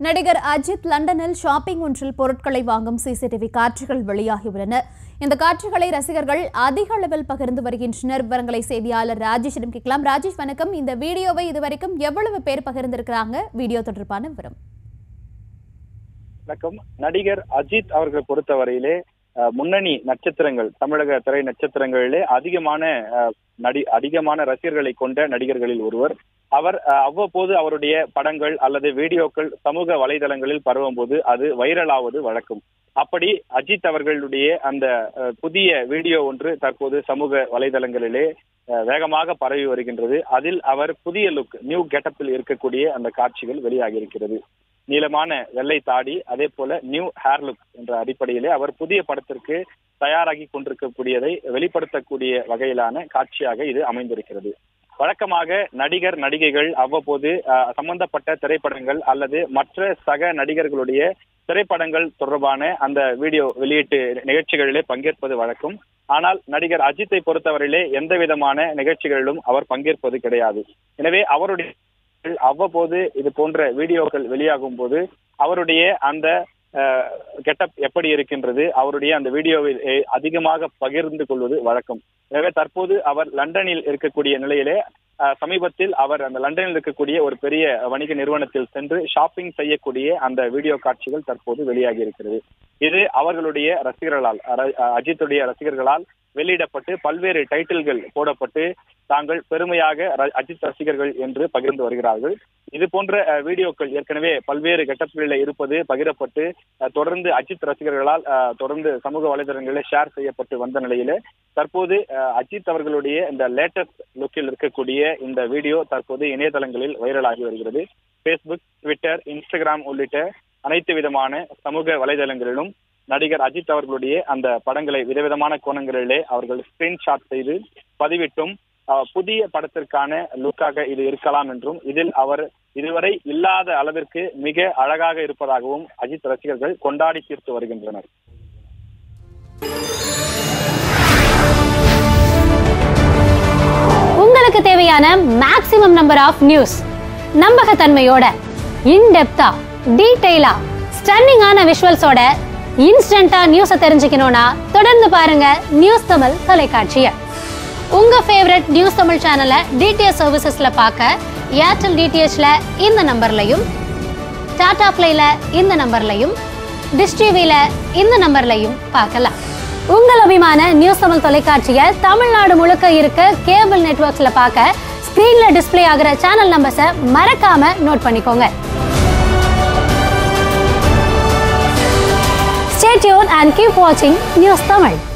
நடிகர் அஜித் லண்டனில் ஷாப்பிங் ஒன்றில் பொருட்களை வாங்கும் சிசிடிவி காட்சிகள் வெளியாகியுள்ளன இந்த காட்சிகளை ரசிகர்கள் அதிக அளவில் பகிர்ந்து வருகின்றனர் விவரங்களை செய்தியாளர் ராஜேஷிடம் கேட்கலாம் ராஜேஷ் வணக்கம் இந்த வீடியோவை இதுவரைக்கும் எவ்வளவு பேர் பகிர்ந்திருக்கிறாங்க வீடியோ தொடர்பான விவரம் வணக்கம் நடிகர் அஜித் அவர்களை பொறுத்தவரையிலே அஹ், முன்னணி நட்சத்திரங்கள் தமிழக திரை நட்சத்திரங்களிலே அதிகமான அஹ், நடி அதிகமான ரசிகர்களை கொண்ட நடிகர்களில் ஒருவர் அவர் அஹ், அவ்வப்போது அவருடைய படங்கள் அல்லது வீடியோக்கள் சமூக வலைதளங்களில் பரவும் போது அது வைரலாவது வழக்கம் அப்படி அஜித் அவர்களுடைய அந்த அஹ், புதிய வீடியோ ஒன்று தற்போது சமூக வலைதளங்களிலே அஹ், வேகமாக பரவி வருகின்றது அதில் அவர் புதிய லுக் நியூ கெட்டப்பில் இருக்கக்கூடிய அந்த காட்சிகள் வெளியாகி இருக்கிறது நீளமான வெள்ளை தாடி அதே போல நியூ ஹேர் லுக் என்ற அடிப்படையிலே அவர் புதிய படத்திற்கு தயாராகி கொண்டிருக்கக்கூடியதை வெளிப்படுத்தக்கூடிய வகையிலான காட்சியாக இது அமைந்திருக்கிறது வழக்கமாக நடிகர் நடிகைகள் அவ்வப்போது அஹ், சம்பந்தப்பட்ட திரைப்படங்கள் அல்லது மற்ற சக நடிகர்களுடைய திரைப்படங்கள் தொடர்பான அந்த வீடியோ வெளியீட்டு நிகழ்ச்சிகளிலே பங்கேற்பது வழக்கம் ஆனால் நடிகர் அஜித்தை பொறுத்தவரையிலே எந்த விதமான நிகழ்ச்சிகளிலும் அவர் பங்கேற்பது கிடையாது எனவே அவருடைய அவ்வப்போது இது போன்ற வீடியோக்கள் வெளியாகும் போது அவருடைய அந்த கெட்டப் எப்படி இருக்கின்றது அவருடைய அந்த வீடியோவில் அஹ், அதிகமாக பகிர்ந்து கொள்வது வழக்கம் எனவே தற்போது அவர் லண்டனில் இருக்கக்கூடிய நிலையிலே அஹ், சமீபத்தில் அவர் அந்த லண்டனில் இருக்கக்கூடிய ஒரு பெரிய வணிக நிறுவனத்தில் சென்று ஷாப்பிங் செய்யக்கூடிய அந்த வீடியோ காட்சிகள் தற்போது வெளியாகி இருக்கிறது இது அவர்களுடைய ரசிகர்களால் அர- அஜித்துடைய ரசிகர்களால் வெளியிடப்பட்டு பல்வேறு டைட்டில்கள் போடப்பட்டு தாங்கள் பெருமையாக ர- அஜித் ரசிகர்கள் என்று பகிர்ந்து வருகிறார்கள் இது போன்ற அஹ், வீடியோக்கள் ஏற்கனவே பல்வேறு கட்டங்களில் இருப்பது பகிரப்பட்டு அஹ், தொடர்ந்து அஜித் ரசிகர்களால் அஹ், தொடர்ந்து சமூக வலைதளங்களில் ஷேர் செய்யப்பட்டு வந்த நிலையில தற்போது அஹ், அஜித் அவர்களுடைய இந்த லேட்டஸ்ட் லுக்கில் இருக்கக்கூடிய இந்த வீடியோ தற்போது இணையதளங்களில் வைரலாகி வருகிறது ஃபேஸ்புக் ட்விட்டர் இன்ஸ்டாகிராம் உள்ளிட்ட அனைத்து விதமான சமூக வலைதளங்களிலும் நடிகர் அஜித் அவர்களுடைய அந்த படங்களை விதவிதமான கோணங்களிலே அவர்கள் ஸ்கிரீன்ஷாட் செய்து பதிவிட்டும் அஹ், புதிய படத்திற்கான லுக்காக இது இருக்கலாம் என்றும் இதில் அவர் இதுவரை இல்லாத அளவிற்கு மிக அழகாக இருப்பதாகவும் அஜித் ரசிகர்கள் கொண்டாடி தீர்த்து வருகின்றனர் உங்களுக்கு தேவையான மேக்ஸிமம் நம்பர் ஆஃப் நியூஸ் நம்பகத்தன்மையோட இன்டெப்தா டீடைலா ஸ்டன்னிங்கான விஷுவல்ஸோட இன்ஸ்டன்டா நியூஸை தெரிஞ்சுக்கணும்னா தொடர்ந்து பாருங்க நியூஸ் தமிழ் தொலைக்காட்சியை உங்க ஃபேவரட் நியூஸ் தமிழ் சேனலை டிடிஎச் சர்வீசஸ்ல பார்க்க ஏர்டெல் டிடிஹெச்ல இந்த நம்பர்லையும் டாடா பிளேல இந்த நம்பர்லையும் டிஷ் டிவில இந்த நம்பர்லையும் பார்க்கலாம் உங்கள் அபிமான நியூஸ் தமிழ் தொலைக்காட்சியை தமிழ்நாடு முழுக்க இருக்க கேபிள் நெட்வொர்க்ஸ்ல பார்க்க ஸ்கிரீன்ல டிஸ்ப்ளே ஆகிற சேனல் நம்பர்ஸை மறக்காம நோட் பண்ணிக்கோங்க Stay tuned and keep watching News Tamil.